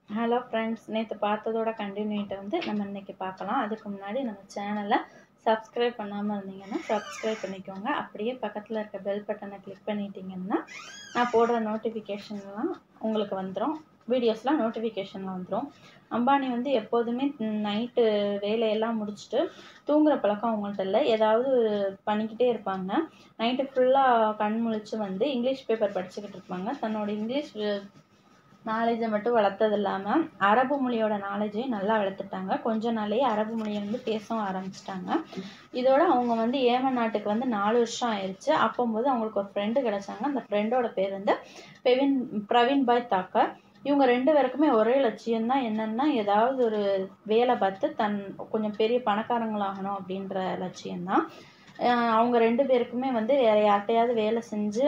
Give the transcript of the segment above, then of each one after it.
hello friends நேற்று பார்த்ததோட கண்டினியூட்டை வந்து நம்ம இன்னைக்கு பார்க்கலாம் அதுக்கு முன்னாடி நம்ம சேனலை சப்ஸ்கிரைப் பண்ணாமல் இருந்தீங்கன்னா சப்ஸ்கிரைப் பண்ணிக்கோங்க அப்படியே பக்கத்தில் இருக்க பெல் பட்டனை கிளிக் பண்ணிட்டீங்கன்னா நான் போடுற நோட்டிஃபிகேஷன்லாம் உங்களுக்கு வந்துடும் வீடியோஸ்லாம் நோட்டிஃபிகேஷனில் வந்துடும் அம்பானி வந்து எப்போதுமே நைட்டு வேலையெல்லாம் முடிச்சுட்டு தூங்குற பழக்கம் அவங்கள்ட்ட இல்லை ஏதாவது பண்ணிக்கிட்டே இருப்பாங்க நைட்டு ஃபுல்லாக கண் முழிச்சு வந்து இங்கிலீஷ் பேப்பர் படிச்சுக்கிட்டு இருப்பாங்க தன்னோட இங்கிலீஷ் நாலேஜை மட்டும் வளர்த்தது இல்லாமல் அரபு மொழியோட நாலேஜையும் நல்லா வளர்த்துட்டாங்க கொஞ்ச நாள்லயே அரபு மொழியை வந்து பேசவும் ஆரம்பிச்சிட்டாங்க இதோட அவங்க வந்து ஏமன் நாட்டுக்கு வந்து நாலு வருஷம் ஆயிடுச்சு அப்போம்போது அவங்களுக்கு ஒரு ஃப்ரெண்டு கிடைச்சாங்க அந்த ஃப்ரெண்டோட பேர் வந்து பெவின் பிரவீன் பாய் தாக்கர் இவங்க ரெண்டு பேருக்குமே ஒரே லட்சியம் தான் என்னன்னா ஏதாவது ஒரு வேலை பார்த்து தன் கொஞ்சம் பெரிய பணக்காரங்களாகணும் அப்படின்ற லட்சியம்தான் அஹ் அவங்க ரெண்டு பேருக்குமே வந்து வேற யார்கிட்டயாவது வேலை செஞ்சு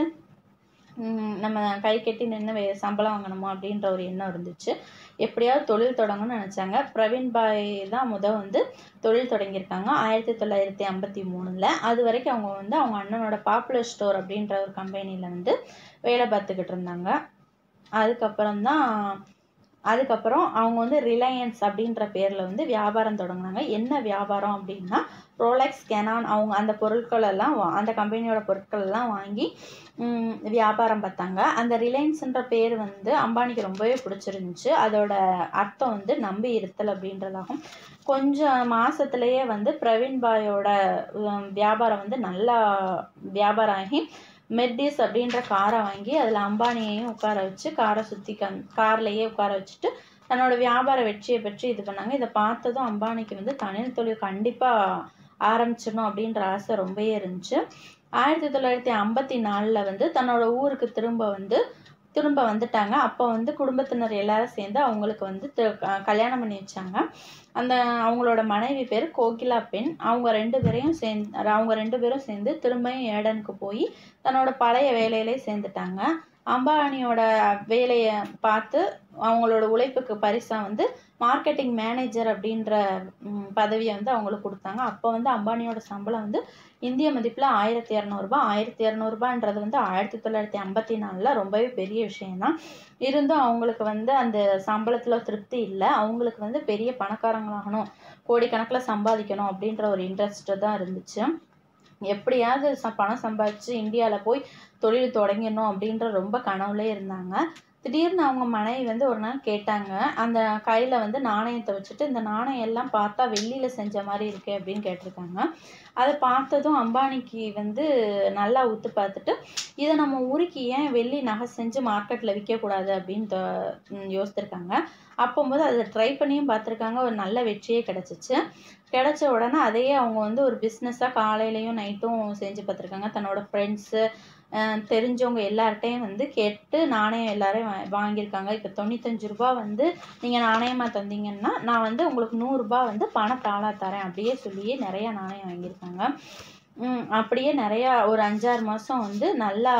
ம், நம்ம கை கட்டி நின்று வே சம்பளம் வாங்கணுமா அப்படின்ற ஒரு எண்ணம் இருந்துச்சு எப்படியாவது தொழில் தொடங்கணும்னு நினச்சாங்க பிரவீன் பாய் தான் முத வந்து தொழில் தொடங்கியிருக்காங்க ஆயிரத்தி தொள்ளாயிரத்தி ஐம்பத்தி மூணில் அது வரைக்கும் அவங்க வந்து அவங்க அண்ணனோட பாப்புலர் ஸ்டோர் அப்படின்ற ஒரு கம்பெனியில் வந்து வேலை பார்த்துக்கிட்டு இருந்தாங்க அதுக்கப்புறம் தான் அதுக்கப்புறம் அவங்க வந்து ரிலையன்ஸ் அப்படின்ற பேரில் வந்து வியாபாரம் தொடங்கினாங்க என்ன வியாபாரம் அப்படின்னா ரோலெக்ஸ் கெனான் அவங்க அந்த பொருட்கள் எல்லாம் வா- அந்த கம்பெனியோட பொருட்கள் எல்லாம் வாங்கி ம், வியாபாரம் பார்த்தாங்க அந்த ரிலையன்ஸ்ன்ற பேர் வந்து அம்பானிக்கு ரொம்பவே பிடிச்சிருந்துச்சு அதோட அர்த்தம் வந்து நம்பி இருத்தல் அப்படின்றதாகும் கொஞ்சம் மாசத்துலயே வந்து பிரவீன் பாயோட உம், வியாபாரம் வந்து நல்லா வியாபாரம் ஆகி மெர்டிஸ் அப்படின்ற காரை வாங்கி அதில் அம்பானியையும் உட்கார வச்சு காரை சுற்றி கண் கார்லேயே உட்கார வச்சுட்டு தன்னோட வியாபார வெற்றியை பற்றி இது பண்ணாங்க இதை பார்த்ததும் அம்பானிக்கு வந்து தனியார் தொழில் கண்டிப்பாக ஆரம்பிச்சிடணும் அப்படின்ற ஆசை ரொம்பவே இருந்துச்சு ஆயிரத்தி தொள்ளாயிரத்தி ஐம்பத்தி நாலில் வந்து தன்னோட ஊருக்கு திரும்ப வந்து திரும்ப வந்துட்டாங்க அப்போ வந்து குடும்பத்தினர் எல்லாரும் சேர்ந்து அவங்களுக்கு வந்து தி- க- கல்யாணம் பண்ணி வச்சாங்க அந்த அவங்களோட மனைவி பேர் கோகிலா பெண் அவங்க ரெண்டு பேரையும் சேர்ந்து அவங்க ரெண்டு பேரும் சேர்ந்து திரும்பியும் ஏடனுக்கு போய் தன்னோட பழைய வேலையிலே சேர்ந்துட்டாங்க அம்பானியோட வேலையை பார்த்து அவங்களோட உழைப்புக்கு பரிசாக வந்து மார்க்கெட்டிங் மேனேஜர் அப்படின்ற ம், பதவியை வந்து அவங்களுக்கு கொடுத்தாங்க அப்போ வந்து அம்பானியோட சம்பளம் வந்து இந்திய மதிப்பில் ஆயிரத்தி இரநூறுபா ஆயிரத்தி இரநூறுபான்றது வந்து ஆயிரத்தி தொள்ளாயிரத்தி ஐம்பத்தி நாலில் ரொம்பவே பெரிய விஷயம்தான் இருந்தும் அவங்களுக்கு வந்து அந்த சம்பளத்தில் திருப்தி இல்லை அவங்களுக்கு வந்து பெரிய பணக்காரங்களாகணும் கோடிக்கணக்கில் சம்பாதிக்கணும் அப்படின்ற ஒரு இன்ட்ரெஸ்ட் தான் இருந்துச்சு எப்படியாவது ச பணம் சம்பாதிச்சு இந்தியாவில் போய் தொழில் தொடங்கிடணும் அப்படின்ற ரொம்ப கனவுலே இருந்தாங்க திடீர்னு அவங்க மனைவி வந்து ஒரு நாள் கேட்டாங்க அந்த கையில் வந்து நாணயத்தை வச்சுட்டு இந்த நாணயம் எல்லாம் பார்த்தா வெள்ளியில் செஞ்ச மாதிரி இருக்கே அப்படின்னு கேட்டிருக்காங்க அதை பார்த்ததும் அம்பானிக்கு வந்து நல்லா உத்து பார்த்துட்டு இதை நம்ம ஊருக்கு ஏன் வெள்ளி நகை செஞ்சு மார்க்கெட்டில் விற்கக்கூடாது அப்படின்னு தோ- ம், யோசித்திருக்காங்க அப்போம்போது அதை ட்ரை பண்ணியும் பார்த்துருக்காங்க ஒரு நல்ல வெற்றியே கிடச்சிச்சு கிடைச்ச உடனே அதையே அவங்க வந்து ஒரு பிஸ்னஸாக காலையிலையும் நைட்டும் செஞ்சு பார்த்துருக்காங்க தன்னோட ஃப்ரெண்ட்ஸு தெரிஞ்சவங்க எல்லார்ட்டையும் வந்து கேட்டு நாணயம் எல்லாரையும் வா வாங்கியிருக்காங்க இப்போ தொண்ணூத்தஞ்சு ரூபா வந்து நீங்கள் நாணயமாக தந்தீங்கன்னா நான் வந்து உங்களுக்கு நூறுரூபா வந்து பணத்தாளாக தரேன் அப்படியே சொல்லியே நிறைய நாணயம் வாங்கியிருக்காங்க ம், அப்படியே நிறையா ஒரு அஞ்சாறு மாதம் வந்து நல்லா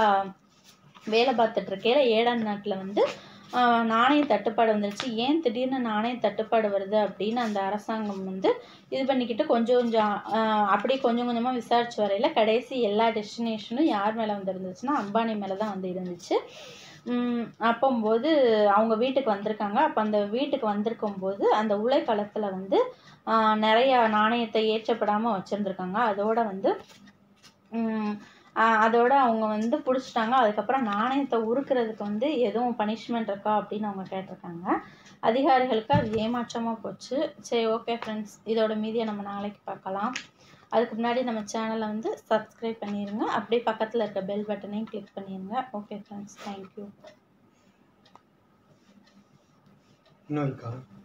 வேலை பார்த்துட்டு இருக்கையில ஏழாம் நாட்டில் வந்து ஆஹ், நாணய தட்டுப்பாடு வந்துருச்சு ஏன் திடீர்னு நாணய தட்டுப்பாடு வருது அப்படின்னு அந்த அரசாங்கம் வந்து இது பண்ணிக்கிட்டு கொஞ்சம் கொஞ்சம் ஆஹ், அப்படியே கொஞ்சம் கொஞ்சமாக விசாரிச்சு வரையில கடைசி எல்லா டெஸ்டினேஷனும் யார் மேலே வந்து இருந்துச்சுன்னா அம்பானி மேலே தான் வந்து இருந்துச்சு உம், அப்போம்போது அவங்க வீட்டுக்கு வந்திருக்காங்க அப்போ அந்த வீட்டுக்கு வந்திருக்கும் போது அந்த உலைக்களத்தில் வந்து ஆஹ், நிறைய நாணயத்தை ஏற்றப்படாமல் வச்சுருந்துருக்காங்க அதோட வந்து உம், ஆஹ், அதோட அவங்க வந்து பிடிச்சிட்டாங்க அதுக்கப்புறம் நாணயத்தை உருக்குறதுக்கு வந்து எதுவும் பனிஷ்மெண்ட் இருக்கா அப்படின்னு அவங்க கேட்டிருக்காங்க அதிகாரிகளுக்கு அது ஏமாற்றமாக போச்சு சரி ஓகே ஃப்ரெண்ட்ஸ் இதோட மீதியை நம்ம நாளைக்கு பார்க்கலாம் அதுக்கு முன்னாடி நம்ம சேனலை வந்து சப்ஸ்கிரைப் பண்ணிடுங்க அப்படியே பக்கத்தில் இருக்க பெல் பட்டனையும் கிளிக் பண்ணிடுங்க ஓகே ஃப்ரெண்ட்ஸ் தேங்க்யூ இன்னும் இருக்கா